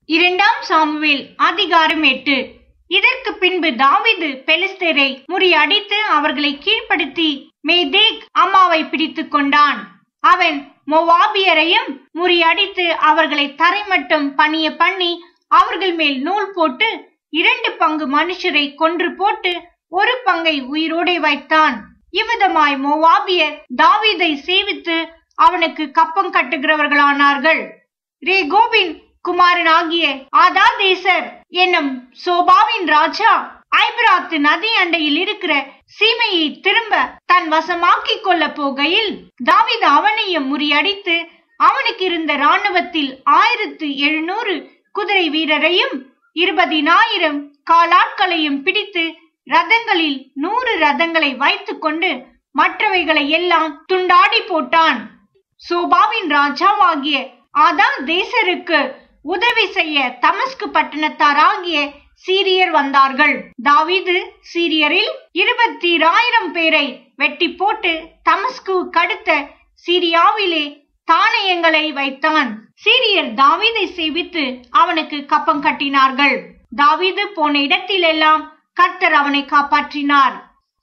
இரண்டாம் சாமுவேல் அதிகாரம் எட்டு இதற்கு பின்பு தாவீது பெலிஸ்தரை முறியடித்து அவர்களை கீழ்ப்படுத்தி மேதேக் அம்மாவை பிடித்துக் கொண்டான் அவன் மோவாபியரையும் முறியடித்து அவர்களை தரைமட்டம் பணிய பண்ணி அவர்கள் மேல் நூல் போட்டு இரண்டு பங்கு மனுஷரை கொன்று போட்டு ஒரு பங்கை உயிரோடே வைத்தான் இவ்விதமாய் மோவாபியர் தாவீதை சேவித்து அவனுக்கு கப்பம் கட்டுகிறவர்களானார்கள் ரேகோபின் குமாரனாகிய ஆதாதேசர் என்னும் சோபாவின் ராஜா ஐபிராத்து நதி அண்டையில் இருக்கிற சீமையை திரும்ப தன் வசமாக்கிக் கொள்ள போகையில் தாவீது அவனையும் முறியடித்து அவனுக்கு இருந்த ராணுவத்தில் ஆயிரத்து எழுநூறு குதிரை வீரரையும் இருபதினாயிரம் காலாட்களையும் பிடித்து ரதங்களில் நூறு ரதங்களை வைத்துக் கொண்டு மற்றவைகளை எல்லாம் துண்டாடி போட்டான் சோபாவின் ராஜாவாகிய ஆதா தேசருக்கு உதவி செய்ய தமஸ்கு பட்டணத்தாராகிய சீரியர் வந்தார்கள் தாவீது சீரியரில் இருபத்தி ஆயிரம் பேரை வெட்டி போட்டு தமஸ்கு கடுத்த சீரியாவிலே தானியங்களை வைத்தான் சீரியர் தாவீதை சேவித்து அவனுக்கு கப்பம் கட்டினார்கள் தாவீது போன இடத்திலெல்லாம் கர்த்தர் அவனை காப்பாற்றினார்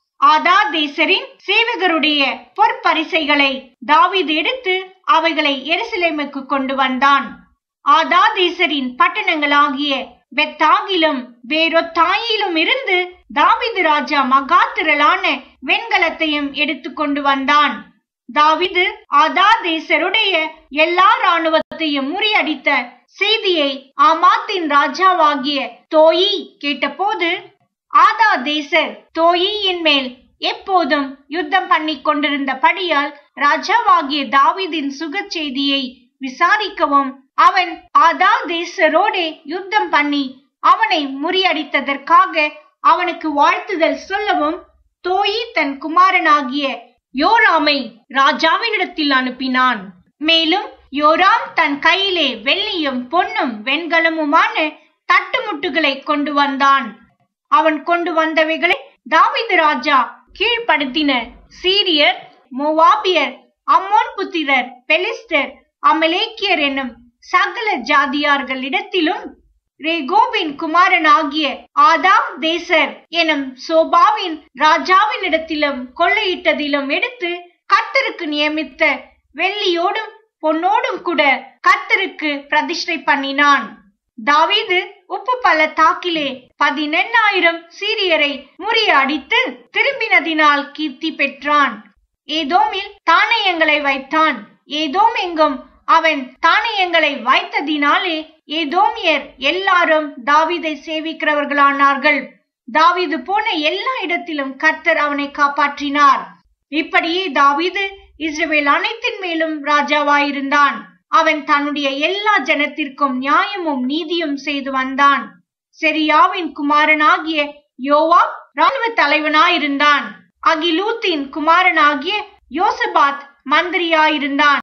ஆதா தேசரின் சேவகருடைய பொற்பரிசைகளை தாவீது எடுத்து அவைகளை எருசலேமுக்கு கொண்டு வந்தான் ஆதா தேசரின் பட்டணங்களாகிய பெத்தாகிலும் வேறொத்தாயிலும் இருந்து தாவீது ராஜா மகா திரளான வெண்கலத்தையும் எடுத்து கொண்டு வந்தான் தாவிது ஆதா தேசருடைய எல்லா ராணுவத்தையும் முறியடித்த செய்தியை ஆமாத்தின் ராஜாவாகிய தோயி கேட்டபோது ஆதா தேசர் தோயியின் மேல் எப்போதும் யுத்தம் பண்ணி கொண்டிருந்தபடியால் ராஜாவாகிய தாவிதின் சுக செய்தியை விசாரிக்கவும் அவன் ஆதா தேசரோடே யுத்தம் பண்ணி அவனை முறியடித்ததற்காக அவனுக்கு வாழ்த்துதல் சொல்லவும் தோயி தன் குமாரனாகிய யோராமை ராஜாவினிடத்தில் அனுப்பினான் மேலும் யோராம் தன் கையிலே வெள்ளியும் பொன்னும் வெண்கலமுமான தட்டுமுட்டுகளை கொண்டு வந்தான் அவன் கொண்டு வந்தவைகளை தாவிது ராஜா கீழ்ப்படுத்தின சீரியர் மோவாபியர் அம்மோன் புத்திரர் பெலிஸ்டர் அமலேக்கியர் என்னும் சகல ஜாதியார்களிடத்திலும் ரேகோபின் குமாரனாகிய ஆதா தேசர் எனும் சோபாவின் ராஜாவினிடத்திலும் கொள்ளையிட்டதிலும் எடுத்து கர்த்தருக்கு நியமித்த வெள்ளியோடும் பொன்னோடும் கூட கர்த்தருக்கு பிரதிஷ்டை பண்ணினான் தாவீது உப்பு பள்ளத்தாக்கிலே பதினெண்ணாயிரம் சீரியரை முறியடித்து திரும்பினதினால் கீர்த்தி பெற்றான் ஏதோமில் தானியங்களை வைத்தான் ஏதோம் எங்கும் அவன் தானியங்களை வைத்ததினாலே ஏதோமியர் எல்லாரும் தாவீதை சேவிக்கிறவர்களானார்கள் தாவீது போன எல்லா இடத்திலும் கர்த்தர் அவனை காப்பாற்றினார் இப்படியே தாவீது இஸ்ரவேல் அனைத்தின் மேலும் ராஜாவாயிருந்தான் அவன் தன்னுடைய எல்லா ஜனத்திற்கும் நியாயமும் நீதியும் செய்து வந்தான் செரியாவின் குமாரனாகிய யோவா ராணுவ தலைவனாயிருந்தான் அகிலூத்தின் குமாரனாகிய யோசபாத் மந்திரியாயிருந்தான்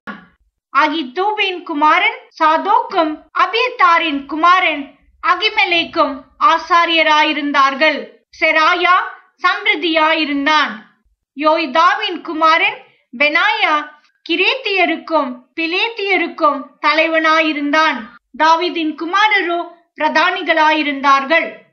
அகிதூபின் குமாரன் சாதோக்கும் அபியத்தாரின் குமாரன் அகிமெலேக்கும் ஆசாரியராயிருந்தார்கள் செராயா சம்பிரதியாயிருந்தான் யோய்தாவின் குமாரன் பெனாயா கிரேத்தியருக்கும் பிலேத்தியருக்கும் தலைவனாயிருந்தான் தாவிதின் குமாரரோ பிரதானிகளாயிருந்தார்கள்